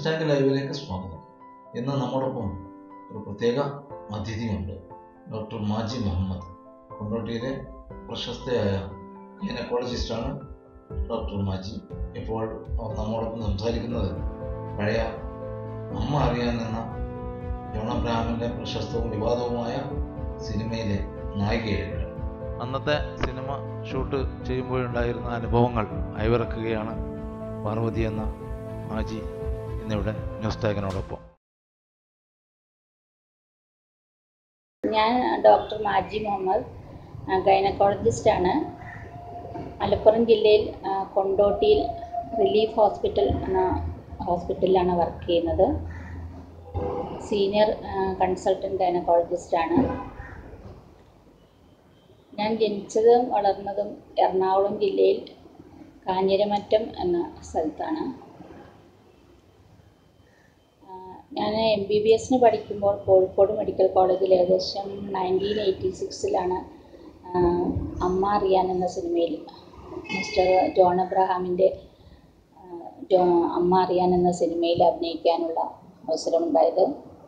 News tank ലൈവിലേക്ക് സ്വാഗതം ഇന്ന് നമ്മോടൊപ്പം ഒരു പ്രത്യേക അതിഥിയുണ്ട് ഡോക്ടർ മാജി മുഹമ്മദ് കൊണ്ടോട്ടിയിലെ പ്രശസ്തയായ ഗൈനക്കോളജിസ്റ്റാണ് ഡോക്ടർ മാജി ഇപ്പോൾ അവർ നമ്മോടൊപ്പം സംസാരിക്കുന്നത് പഴയ അമ്മ അറിയാൻ എന്ന ജോൺ അബ്രഹാമിൻ്റെ പ്രശസ്തവും വിവാദവുമായ സിനിമയിലെ നായികയായിരുന്നു അന്നത്തെ സിനിമ ഷൂട്ട് ചെയ്യുമ്പോഴുണ്ടായിരുന്ന അനുഭവങ്ങൾ അയവിറക്കുകയാണ് പാർവതി എന്ന മാജി ഇന്നിവിടെ ന്യൂസ് ടാഗിനോടൊപ്പം ഞാൻ ഡോക്ടർ മാജി മുഹമ്മദ് ഗൈനക്കോളജിസ്റ്റാണ് മലപ്പുറം ജില്ലയിൽ ആ, കൊണ്ടോട്ടിയിൽ റിലീഫ് ഹോസ്പിറ്റൽ എന്ന ഹോസ്പിറ്റലിലാണ് വർക്ക് ചെയ്യുന്നത് സീനിയർ കൺസൾട്ടൻറ്റ് ഗൈനക്കോളജിസ്റ്റാണ് ഞാൻ ജനിച്ചതും വളർന്നതും എറണാകുളം ജില്ലയിൽ കാഞ്ഞിരമറ്റം എന്ന സ്ഥലത്താണ് ഞാൻ എം ബി ബി എസിന് പഠിക്കുമ്പോൾ കോഴിക്കോട് മെഡിക്കൽ കോളേജിൽ ഏകദേശം നയൻറ്റീൻ എയ്റ്റി സിക്സിലാണ് അമ്മ അറിയാൻ എന്ന സിനിമയിൽ മിസ്റ്റർ ജോൺ അബ്രഹാമിൻ്റെ ജോ അമ്മ അറിയാൻ എന്ന സിനിമയിൽ അഭിനയിക്കാനുള്ള അവസരമുണ്ടായത്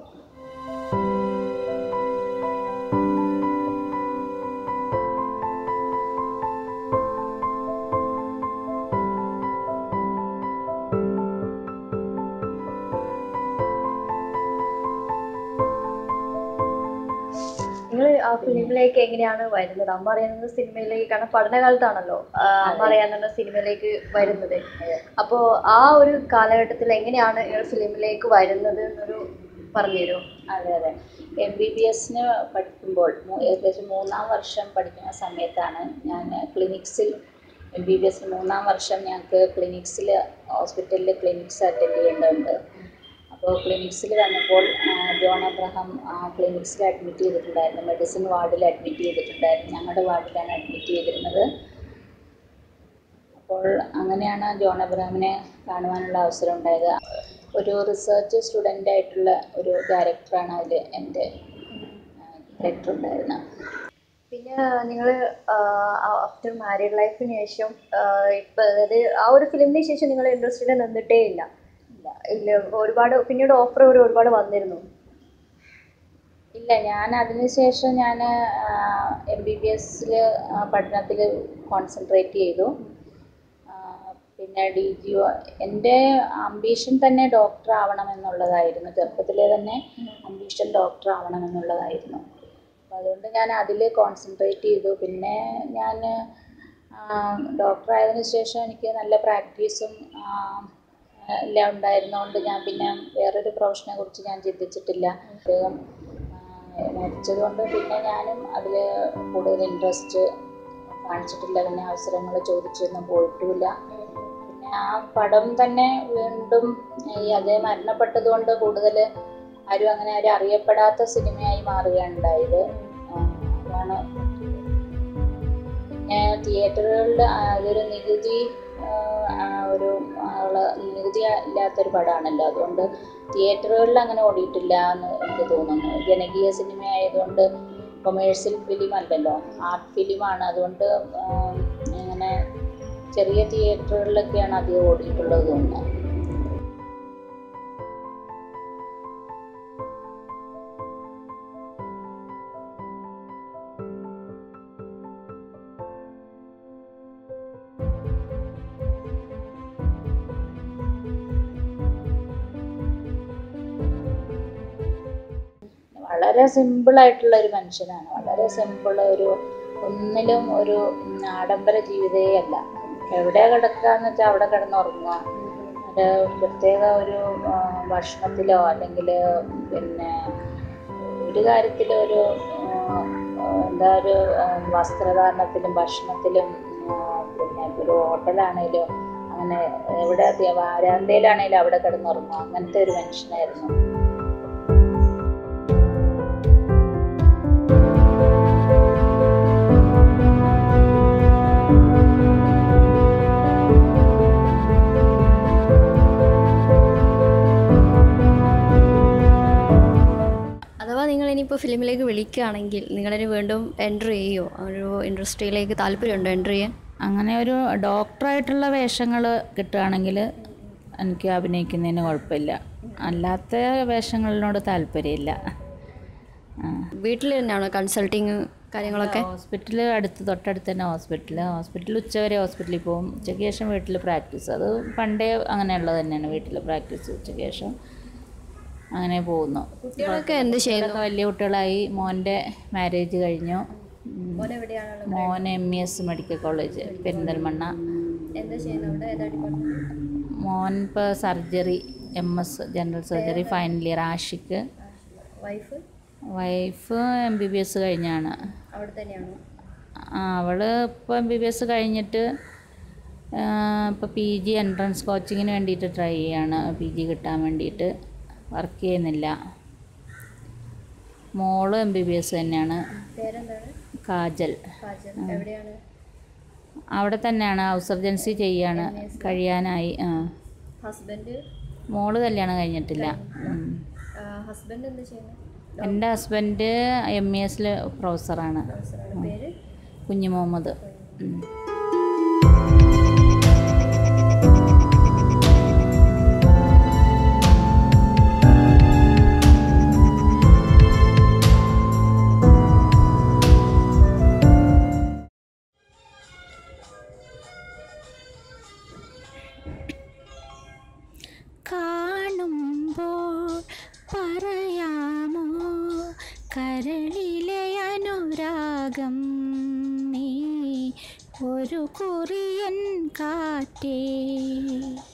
നിങ്ങൾ ആ ഫിലിമിലേക്ക് എങ്ങനെയാണ് വരുന്നത് അമ്മ അറിയാവുന്ന സിനിമയിലേക്ക് കാരണം പഠനകാലത്താണല്ലോ ആ, അമ്മ അതെ. അറിയാവുന്ന സിനിമയിലേക്ക് വരുന്നത് അപ്പോൾ ആ ഒരു കാലഘട്ടത്തിൽ എങ്ങനെയാണ് നിങ്ങൾ ഫിലിമിലേക്ക് വരുന്നത് എന്നൊരു പറഞ്ഞുതരുമോ അതെ അതെ എം ബി ബി എസിന് പഠിക്കുമ്പോൾ മൂ- ഏകദേശം മൂന്നാം വർഷം പഠിക്കുന്ന സമയത്താണ് ഞാൻ ക്ലിനിക്സിൽ എം ബി ബി എസ് മൂന്നാം വർഷം ഞങ്ങൾക്ക് ക്ലിനിക്സിൽ ഹോസ്പിറ്റലിൽ ക്ലിനിക്സ് അറ്റൻഡ് ചെയ്യേണ്ടതുണ്ട് അപ്പോൾ ക്ലിനിക്സിൽ വന്നപ്പോൾ ആ, ജോൺ അബ്രഹാം ആ ക്ലിനിക്സിൽ അഡ്മിറ്റ് ചെയ്തിട്ടുണ്ടായിരുന്നു മെഡിസിൻ വാർഡിൽ അഡ്മിറ്റ് ചെയ്തിട്ടുണ്ടായിരുന്നു ഞങ്ങളുടെ വാർഡിലാണ് അഡ്മിറ്റ് ചെയ്തിരുന്നത് അപ്പോൾ അങ്ങനെയാണ് ജോൺ അബ്രഹാമിനെ കാണുവാനുള്ള അവസരം ഉണ്ടായത് ഒരു റിസർച്ച് സ്റ്റുഡൻ്റ് ആയിട്ടുള്ള ഒരു ഡയറക്ടറാണ് അതിൽ എൻ്റെ ഡയറക്ടർ ഉണ്ടായിരുന്നത് പിന്നെ നിങ്ങൾ ആഫ്റ്റർ മാരീഡ് ലൈഫിന് ശേഷം ഇപ്പം അതായത് ആ ഒരു ഫിലിമിന് ശേഷം നിങ്ങൾ ഇൻഡസ്ട്രിയിൽ നിന്നിട്ടേ ഇല്ല ഇല്ല ഇല്ല ഒരുപാട് പിന്നീട് ഓഫർ ഒരു ഒരുപാട് വന്നിരുന്നു ഇല്ല ഞാൻ അതിനുശേഷം ഞാൻ എം ബി ബി എസിൽ പഠനത്തിൽ കോൺസെൻട്രേറ്റ് ചെയ്തു ആ, പിന്നെ ഡി ജി ഒ എൻ്റെ അംബീഷൻ തന്നെ ഡോക്ടർ ആവണം എന്നുള്ളതായിരുന്നു ചെറുപ്പത്തിലെ തന്നെ അംബീഷൻ ഡോക്ടർ ആവണം എന്നുള്ളതായിരുന്നു അപ്പോൾ അതുകൊണ്ട് ഞാൻ അതിൽ കോൺസെൻട്രേറ്റ് ചെയ്തു പിന്നെ ഞാൻ ഡോക്ടർ ആയതിനു ശേഷം എനിക്ക് നല്ല പ്രാക്ടീസും എല്ലാം ഉണ്ടായിരുന്നതുകൊണ്ട് ഞാൻ പിന്നെ വേറൊരു പ്രൊഫഷനെ കുറിച്ച് ഞാൻ ചിന്തിച്ചിട്ടില്ല അദ്ദേഹം മരിച്ചതുകൊണ്ട് പിന്നെ ഞാനും അതിൽ കൂടുതൽ ഇൻട്രസ്റ്റ് കാണിച്ചിട്ടില്ല പിന്നെ അവസരങ്ങൾ ചോദിച്ചൊന്നും പോയിട്ടുമില്ല പിന്നെ ആ പടം തന്നെ വീണ്ടും ഈ അദ്ദേഹം മരണപ്പെട്ടതുകൊണ്ട് കൂടുതൽ ആരും അങ്ങനെ ആരും അറിയപ്പെടാത്ത സിനിമയായി മാറുകയാണ് ഉണ്ടായത് ആ, അതാണ് പിന്നെ തിയേറ്ററുകളിൽ അതൊരു നികുതി ആ, ആ, ഒരു ഉള്ള നികുതി ഇല്ലാത്തൊരു പടമാണല്ലോ അതുകൊണ്ട് തിയേറ്ററുകളിൽ അങ്ങനെ ഓടിയിട്ടില്ല എന്ന് എനിക്ക് തോന്നുന്നു ജനകീയ സിനിമ ആയതുകൊണ്ട് കൊമേഴ്സ്യൽ ഫിലിം അല്ലല്ലോ ആർട്ട് ഫിലിമാണ് അതുകൊണ്ട് ആ, ഇങ്ങനെ ചെറിയ തിയേറ്ററുകളിലൊക്കെയാണ് അധികം ഓടിയിട്ടുള്ളത് തോന്നുന്നത് വളരെ സിമ്പിൾ ആയിട്ടുള്ള ഒരു മനുഷ്യനാണ് വളരെ സിമ്പിൾ ഒരു ഒന്നിലും ഒരു ഉം, ആഡംബര ജീവിതമേ അല്ല എവിടെ കിടക്കാന്ന് വെച്ചാൽ അവിടെ കിടന്നുറങ്ങുക ഒരു പ്രത്യേക ഒരു ആ, ഭക്ഷണത്തിലോ അല്ലെങ്കിൽ പിന്നെ ഒരു കാര്യത്തിലും ഒരു ആ, ആ, എന്താ ഒരു ആ, വസ്ത്രധാരണത്തിലും ഭക്ഷണത്തിലും ആ, പിന്നെ ഇപ്പൊ ഒരു ഹോട്ടലാണേലും അങ്ങനെ എവിടെ വാരാന്തയിലാണേലും അവിടെ കിടന്നുറങ്ങുക അങ്ങനത്തെ ഒരു മനുഷ്യനായിരുന്നു അഥവാ നിങ്ങൾ ഇനിയിപ്പോൾ ഫിലിമിലേക്ക് വിളിക്കുകയാണെങ്കിൽ നിങ്ങളിനി വീണ്ടും എൻ്റർ ചെയ്യുമോ ഒരു ഇൻഡസ്ട്രിയിലേക്ക് താല്പര്യമുണ്ടോ എൻ്റർ ചെയ്യാൻ അങ്ങനെ ഒരു ഡോക്ടറായിട്ടുള്ള വേഷങ്ങൾ കിട്ടുകയാണെങ്കിൽ എനിക്ക് അഭിനയിക്കുന്നതിന് കുഴപ്പമില്ല അല്ലാത്ത വേഷങ്ങളിനോട് താല്പര്യമില്ല ആ. വീട്ടിൽ തന്നെയാണോ കൺസൾട്ടിങ് കാര്യങ്ങളൊക്കെ ഹോസ്പിറ്റൽ അടുത്ത് തൊട്ടടുത്ത് തന്നെ ഹോസ്പിറ്റൽ ഹോസ്പിറ്റൽ ഉച്ചവരെ ഹോസ്പിറ്റലിൽ പോകും ഉച്ചയ്ക്ക് ശേഷം വീട്ടിൽ പ്രാക്ടീസ് അത് പണ്ടേ അങ്ങനെയുള്ളത് തന്നെയാണ് വീട്ടിൽ പ്രാക്ടീസ് ഉച്ചയ്ക്ക് ശേഷം അങ്ങനെ പോകുന്നു കുട്ടികളൊക്കെ എന്ത് ചെയ്യുന്നു കുട്ടികളൊക്കെ വലിയ കുട്ടികളായി മോൻ്റെ മാരേജ് കഴിഞ്ഞു ഉം. മോൻ എവിടെയാണുള്ളത് മോൻ M E S medical college Perinthalmanna എന്താ ചെയ്യുന്നത് അവിടെ ഏതാ ഡിപ്പാർട്ട്മെന്റ് മോൻ ഇപ്പോൾ surgery M S general surgery final year Ashiq wife wife M B B S കഴിഞ്ഞാണ് അവിടെ തന്നെയാണോ ആ, അവള് ഇപ്പോൾ എം ബി ബി എസ് കഴിഞ്ഞിട്ട് ഇപ്പോൾ പി ജി എൻട്രൻസ് കോച്ചിങ്ങിന് വേണ്ടിയിട്ട് ട്രൈ ചെയ്യാണ് പി ജി കിട്ടാൻ വേണ്ടിയിട്ട് വർക്ക് ചെയ്യുന്നില്ല മോള് എം ബി ബി എസ് തന്നെയാണ് പേരെന്താണ് കാജൽ കാജൽ എവിടെയാണ് അവിടെ തന്നെയാണ് ഹൗസ് സർജൻസി ചെയ്യാണ് കഴിയാനായി ആ ഹസ്ബൻഡ് മോള് കല്യാണം കഴിഞ്ഞിട്ടില്ല ഉം. ഹസ്ബൻഡ് എന്താ ചെയ്യുന്നത് എൻ്റെ ഹസ്ബൻഡ് എം ഇ എസിൽ പ്രൊഫസറാണ് പ്രൊഫസറാണ് പേര് കുഞ്ഞു മുഹമ്മദ് ഉം. കാണുമ്പോൾ പറയാമോ കരളിലെ അനുരാഗം നീ ഒരു കുറിയൻ കാറ്റേ